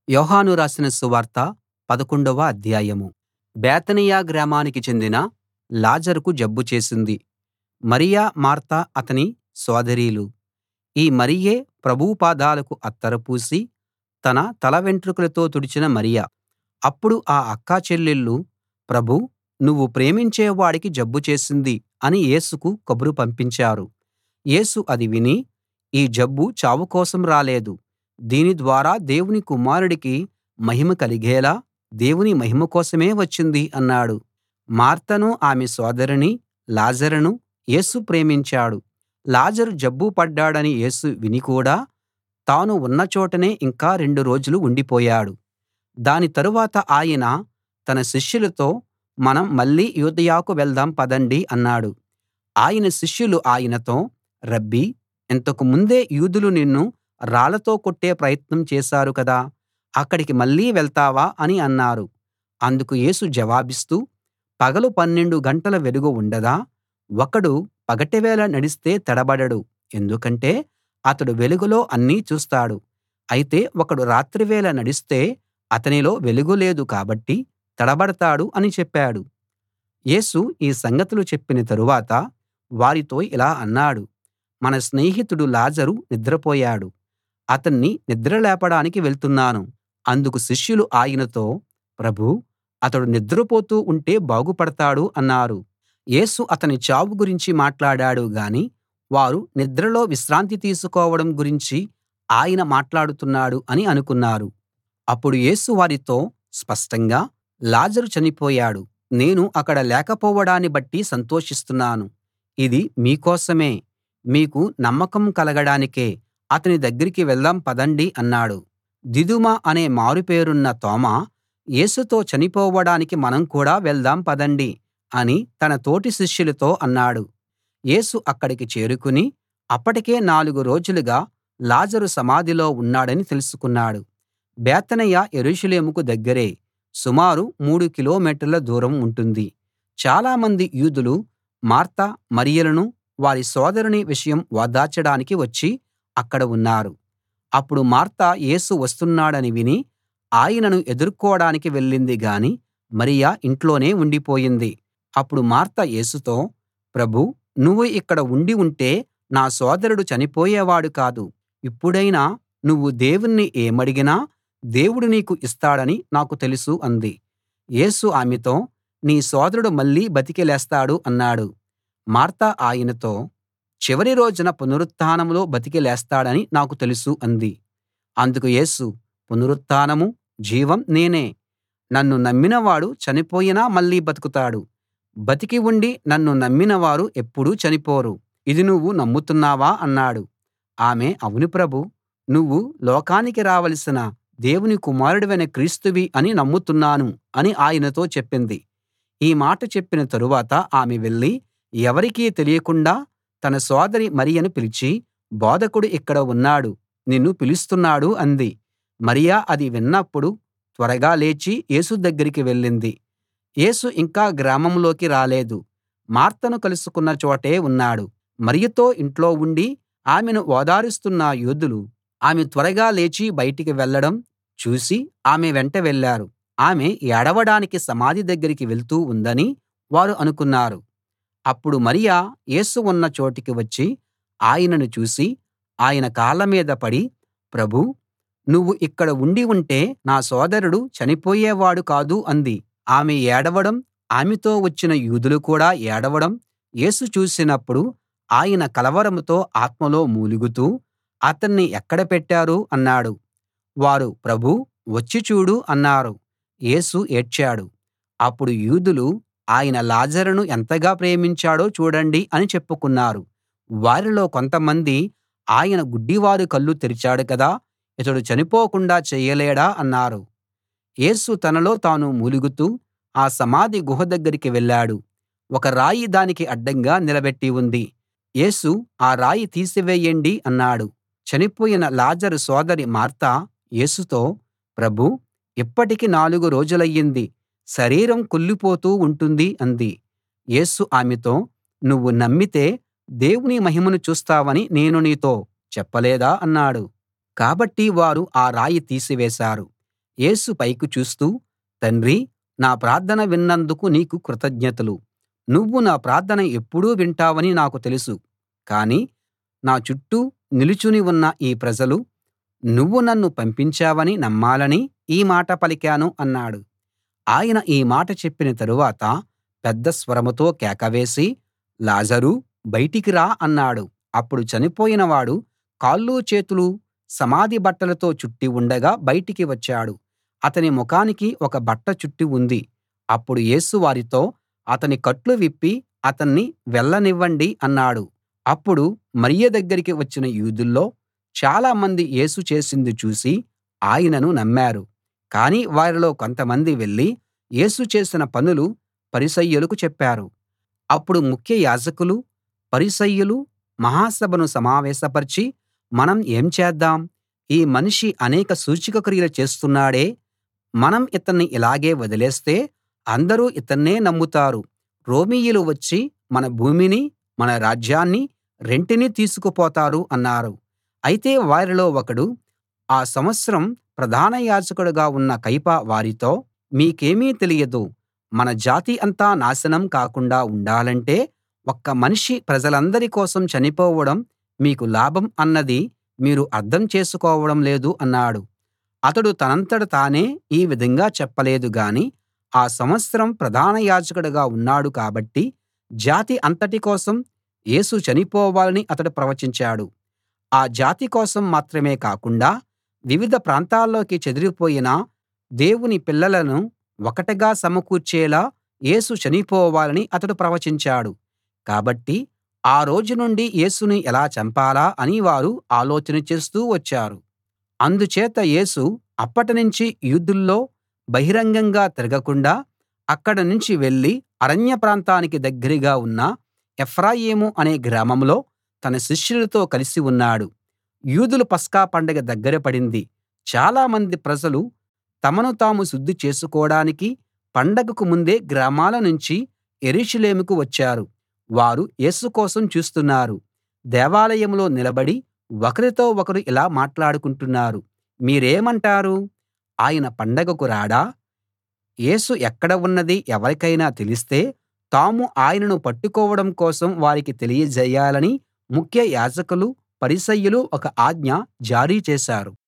యోహాను రాసిన సువార్త పదకొండవ అధ్యాయం బేతనియ గ్రామానికి చెందిన లాజరుకు జబ్బు చేసింది మరియ మార్త అతని సోదరీలు ఈ మరియే ప్రభువు పాదాలకు అత్తరు పూసి తన తల వెంట్రుకలతో తుడిచిన మరియ అప్పుడు ఆ అక్క చెల్లెళ్ళు ప్రభూ నువ్వు ప్రేమించే వాడికి జబ్బు చేసింది అని యేసుకు కబురు పంపించారు యేసు అది విని ఈ జబ్బు చావు కోసం రాలేదు దీని ద్వారా దేవుని కుమారుడికి మహిమ కలిగేలా దేవుని మహిమ కోసమే వచ్చింది అన్నాడు మార్తను ఆమె సోదరిని లాజరును యేసు ప్రేమించాడు లాజరు జబ్బు పడ్డాడని యేసు విని కూడా తాను ఉన్న చోటనే ఇంకా రెండు రోజులు ఉండిపోయాడు దాని తరువాత ఆయన తన శిష్యులతో మనం మళ్ళీ యూదయకు వెళ్దాం పదండి అన్నాడు ఆయన శిష్యులు ఆయనతో రబ్బీ ఇంతకు ముందే యూదులు నిన్ను రాళ్లతో కొట్టే ప్రయత్నం చేశారు కదా అక్కడికి మళ్ళీ వెళ్తావా అని అన్నారు అందుకు యేసు జవాబిస్తూ పగలు పన్నెండు గంటల వెలుగు ఉండదా ఒకడు పగటివేళ నడిస్తే తడబడడు ఎందుకంటే అతడు వెలుగులో అన్నీ చూస్తాడు అయితే ఒకడు రాత్రివేళ నడిస్తే అతనిలో వెలుగు లేదు కాబట్టి తడబడతాడు అని చెప్పాడు యేసు ఈ సంగతులు చెప్పిన తరువాత వారితో ఇలా అన్నాడు మన స్నేహితుడు లాజరు నిద్రపోయాడు అతన్ని నిద్ర లేపడానికి వెళ్తున్నాను అందుకు శిష్యులు ఆయనతో ప్రభూ అతడు నిద్రపోతూ ఉంటే బాగుపడతాడు అన్నారు యేసు అతని చావు గురించి మాట్లాడాడు గాని వారు నిద్రలో విశ్రాంతి తీసుకోవడం గురించి ఆయన మాట్లాడుతున్నాడు అని అనుకున్నారు అప్పుడు యేసు వారితో స్పష్టంగా లాజరు చనిపోయాడు నేను అక్కడ లేకపోవడాన్ని బట్టి సంతోషిస్తున్నాను ఇది మీ కోసమే మీకు నమ్మకం కలగడానికే అతని దగ్గరికి వెళ్దాం పదండి అన్నాడు దిదుమ అనే మారుపేరున్న తోమా యేసుతో చనిపోవడానికి మనం కూడా వెళ్దాం పదండి అని తన తోటి శిష్యులతో అన్నాడు యేసు అక్కడికి చేరుకుని అప్పటికే నాలుగు రోజులుగా లాజరు సమాధిలో ఉన్నాడని తెలుసుకున్నాడు బేతనియ యెరూషలేముకు దగ్గరే సుమారు మూడు కిలోమీటర్ల దూరం ఉంటుంది చాలామంది యూదులు మార్త మరియలను వారి సోదరుని విషయం ఓదార్చడానికి వచ్చి అక్కడ ఉన్నారు అప్పుడు మార్త యేసు వస్తున్నాడని విని ఆయనను ఎదుర్కోడానికి వెళ్ళింది గాని మరియ ఇంట్లోనే ఉండిపోయింది అప్పుడు మార్త యేసుతో ప్రభూ నువ్వు ఇక్కడ ఉండి ఉంటే నా సోదరుడు చనిపోయేవాడు కాదు ఇప్పుడైనా నువ్వు దేవుణ్ణి ఏమడిగినా దేవుడు నీకు ఇస్తాడని నాకు తెలుసు అంది యేసు ఆమెతో నీ సోదరుడు మళ్ళీ బతికి లేస్తాడు అన్నాడు మార్త ఆయనతో చివరి రోజున పునరుత్థానంలో బతికి లేస్తాడని నాకు తెలుసు అంది అందుకు యేసు పునరుత్థానం జీవం నేనే నన్ను నమ్మినవాడు చనిపోయినా మళ్ళీ బతుకుతాడు బతికి ఉండి నన్ను నమ్మిన వారు ఎప్పుడూ చనిపోరు ఇది నువ్వు నమ్ముతున్నావా అన్నాడు ఆమె అవును ప్రభూ నువ్వు లోకానికి రావలసిన దేవుని కుమారుడివైన క్రీస్తువి అని నమ్ముతున్నాను అని ఆయనతో చెప్పింది ఈ మాట చెప్పిన తరువాత ఆమె వెళ్లి ఎవరికీ తెలియకుండా తన సోదరి మరియను పిలిచి బోధకుడు ఇక్కడ ఉన్నాడు నిన్ను పిలుస్తున్నాడు అంది మరియ అది విన్నప్పుడు త్వరగా లేచి యేసు దగ్గరికి వెళ్ళింది యేసు ఇంకా గ్రామంలోకి రాలేదు మార్తను కలుసుకున్న చోటే ఉన్నాడు మరియతో ఇంట్లో ఉండి ఆమెను ఓదారుస్తున్న యూదులు ఆమె త్వరగా లేచి బయటికి వెళ్ళడం చూసి ఆమె వెంట వెళ్ళారు ఆమె ఏడవడానికి సమాధి దగ్గరికి వెళ్తూ ఉందని వారు అనుకున్నారు అప్పుడు మరియ యేసు ఉన్న చోటికి వచ్చి ఆయనను చూసి ఆయన కాళ్ళ మీద పడి ప్రభూ నువ్వు ఇక్కడ ఉండి ఉంటే నా సోదరుడు చనిపోయేవాడు కాదు అంది ఆమె ఏడవడం ఆమెతో వచ్చిన యూదులు కూడా ఏడవడం యేసు చూసినప్పుడు ఆయన కలవరంతో ఆత్మలో మూలుగుతూ అతన్ని ఎక్కడ పెట్టారు అన్నాడు వారు ప్రభూ వచ్చి చూడు అన్నారు యేసు ఏడ్చాడు అప్పుడు యూదులు ఆయన లాజరును ఎంతగా ప్రేమించాడో చూడండి అని చెప్పుకున్నారు వారిలో కొంతమంది ఆయన గుడ్డివారి కళ్ళు తెరిచాడు కదా ఇతడు చనిపోకుండా చెయ్యలేడా అన్నారు యేసు తనలో తాను మూలుగుతూ ఆ సమాధి గుహ దగ్గరికి వెళ్ళాడు ఒక రాయి దానికి అడ్డంగా నిలబెట్టి ఉంది యేసు ఆ రాయి తీసివేయండి అన్నాడు చనిపోయిన లాజరు సోదరి మార్త యేసుతో ప్రభూ ఇప్పటికి నాలుగు రోజులయ్యింది శరీరం కుళ్ళిపోతూ ఉంటుంది అంది యేసు ఆమెతో నువ్వు నమ్మితే దేవుని మహిమను చూస్తావని నేను నీతో చెప్పలేదా అన్నాడు కాబట్టి వారు ఆ రాయి తీసివేశారు యేసు పైకి చూస్తూ తండ్రీ నా ప్రార్థన విన్నందుకు నీకు కృతజ్ఞతలు నువ్వు నా ప్రార్థన ఎప్పుడూ వింటావని నాకు తెలుసు కానీ నా చుట్టూ నిలుచుని ఉన్న ఈ ప్రజలు నువ్వు నన్ను పంపించావని నమ్మాలని ఈ మాట పలికాను అన్నాడు ఆయన ఈ మాట చెప్పిన తరువాత పెద్ద స్వరంతో కేక వేసి లాజరూ బయటికి రా అన్నాడు అప్పుడు చనిపోయిన వాడు కాళ్ళు చేతులు సమాధి బట్టలతో చుట్టి ఉండగా బయటికి వచ్చాడు అతని ముఖానికి ఒక బట్ట చుట్టి ఉంది అప్పుడు యేసు వారితో అతని కట్లు విప్పి అతన్ని వెళ్ళనివ్వండి అన్నాడు అప్పుడు మరియ దగ్గరికి వచ్చిన యూదుల్లో చాలామంది యేసు చేసింది చూసి ఆయనను నమ్మారు కానీ వారిలో కొంతమంది వెళ్లి యేసు చేసిన పనులు పరిసయ్యులకు చెప్పారు అప్పుడు ముఖ్య యాజకులు పరిసయ్యులు మహాసభను సమావేశపరిచి మనం ఏం చేద్దాం ఈ మనిషి అనేక సూచక క్రియలు చేస్తున్నాడే మనం ఇతన్ని ఇలాగే వదిలేస్తే అందరూ ఇతన్నే నమ్ముతారు రోమీయులు వచ్చి మన భూమిని మన రాజ్యాన్ని రెంటినీ తీసుకుపోతారు అన్నారు అయితే వారిలో ఒకడు ఆ సంవత్సరం ప్రధాన యాజకుడుగా ఉన్న కయప వారితో మీకేమీ తెలియదు మన జాతి అంతా నాశనం కాకుండా ఉండాలంటే ఒక్క మనిషి ప్రజలందరి కోసం చనిపోవడం మీకు లాభం అన్నది మీరు అర్థం చేసుకోవడం లేదు అన్నాడు అతడు తనంతట తానే ఈ విధంగా చెప్పలేదు గాని ఆ సంవత్సరం ప్రధాన యాజకుడుగా ఉన్నాడు కాబట్టి జాతి అంతటి కోసం యేసు చనిపోవాలని అతడు ప్రవచించాడు ఆ జాతి కోసం మాత్రమే కాకుండా వివిధ ప్రాంతాల్లోకి చెదిరిపోయిన దేవుని పిల్లలను ఒకటిగా సమకూర్చేలా యేసు చనిపోవాలని అతడు ప్రవచించాడు కాబట్టి ఆ రోజు నుండి యేసుని ఎలా చంపాలా అని వారు ఆలోచన చేస్తూ వచ్చారు అందుచేత యేసు అప్పటినుంచి యూదుల్లో బహిరంగంగా తిరగకుండా అక్కడి నుంచి వెళ్లి అరణ్య ప్రాంతానికి దగ్గరగా ఉన్న ఎఫ్రాయిము అనే గ్రామంలో తన శిష్యులతో కలిసి ఉన్నాడు యూదుల పస్కా పండగ దగ్గర పడింది చాలామంది ప్రజలు తమను తాము శుద్ధి చేసుకోడానికి పండగకు ముందే గ్రామాల నుంచి యెరూషలేముకు వచ్చారు వారు యేసు కోసం చూస్తున్నారు దేవాలయంలో నిలబడి ఒకరితో ఒకరు ఇలా మాట్లాడుకుంటున్నారు మీరేమంటారు ఆయన పండగకు రాడా యేసు ఎక్కడ ఉన్నది ఎవరికైనా తెలిస్తే తాము ఆయనను పట్టుకోవడం కోసం వారికి తెలియజేయాలని ముఖ్య యాజకులు పరిసయ్యులు ఒక ఆజ్ఞ జారీ చేశారు